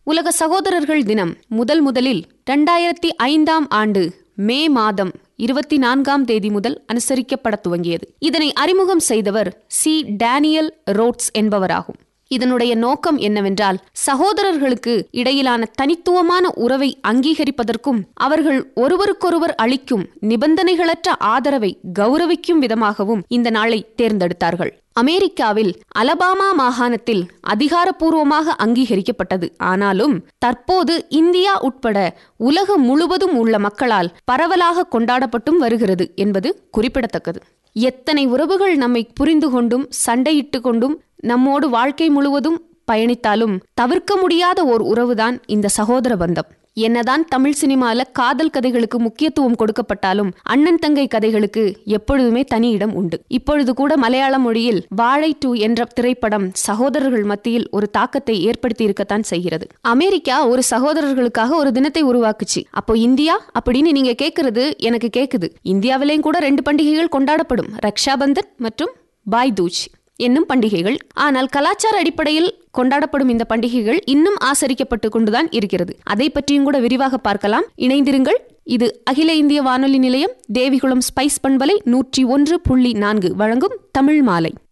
உலக சகோதரர்கள் தினம் முதல் முதலில் இரண்டாயிரத்தி ஐந்தாம் ஆண்டு மே மாதம் இருபத்தி நான்காம் தேதி முதல் அனுசரிக்கப்பட துவங்கியது இதனை அறிமுகம் செய்தவர் சி டேனியல் ரோட்ஸ் என்பவராகும் இதனுடைய நோக்கம் என்னவென்றால் சகோதரர்களுக்கு இடையிலான தனித்துவமான உறவை அங்கீகரிப்பதற்கும் அவர்கள் ஒருவருக்கொருவர் அளிக்கும் நிபந்தனைகளற்ற ஆதரவை கௌரவிக்கும் விதமாகவும் இந்த நாளை தேர்ந்தெடுத்தார்கள் அமெரிக்காவில் அலபாமா மாகாணத்தில் அதிகாரப்பூர்வமாக அங்கீகரிக்கப்பட்டது ஆனாலும் தற்போது இந்தியா உட்பட உலகம் முழுவதும் உள்ள மக்களால் பரவலாக கொண்டாடப்பட்டும் வருகிறது என்பது குறிப்பிடத்தக்கது எத்தனை உறவுகள் நம்மை புரிந்து கொண்டும் சண்டையிட்டு கொண்டும் நம்மோடு வாழ்க்கை முழுவதும் பயணித்தாலும் தவிர்க்க முடியாத ஓர் உறவுதான் இந்த சகோதர பந்தம் என்னதான் தமிழ் சினிமால காதல் கதைகளுக்கு முக்கியத்துவம் கொடுக்கப்பட்டாலும் அண்ணன் தங்கை கதைகளுக்கு எப்பொழுதுமே தனி இடம் உண்டு இப்பொழுது கூட மலையாள மொழியில் வாழை டூ என்ற திரைப்படம் சகோதரர்கள் மத்தியில் ஒரு தாக்கத்தை ஏற்படுத்தி இருக்கத்தான் செய்கிறது அமெரிக்கா ஒரு சகோதரர்களுக்காக ஒரு தினத்தை உருவாக்குச்சு அப்போ இந்தியா அப்படின்னு நீங்க கேக்குறது எனக்கு கேக்குது இந்தியாவிலேயும் கூட ரெண்டு பண்டிகைகள் கொண்டாடப்படும் ரக்ஷாபந்தன் மற்றும் பாய் தூஜ் என்னும் பண்டிகைகள் ஆனால் கலாச்சார அடிப்படையில் கொண்டாடப்படும் இந்த பண்டிகைகள் இன்னும் ஆசரிக்கப்பட்டு கொண்டுதான் இருக்கிறது அதை பற்றியும் கூட விரிவாக பார்க்கலாம் இணைந்திருங்கள் இது அகில இந்திய வானொலி நிலையம் தேவிகுளம் ஸ்பைஸ் பண்பலை நூற்றி ஒன்று புள்ளி நான்கு வழங்கும் தமிழ் மாலை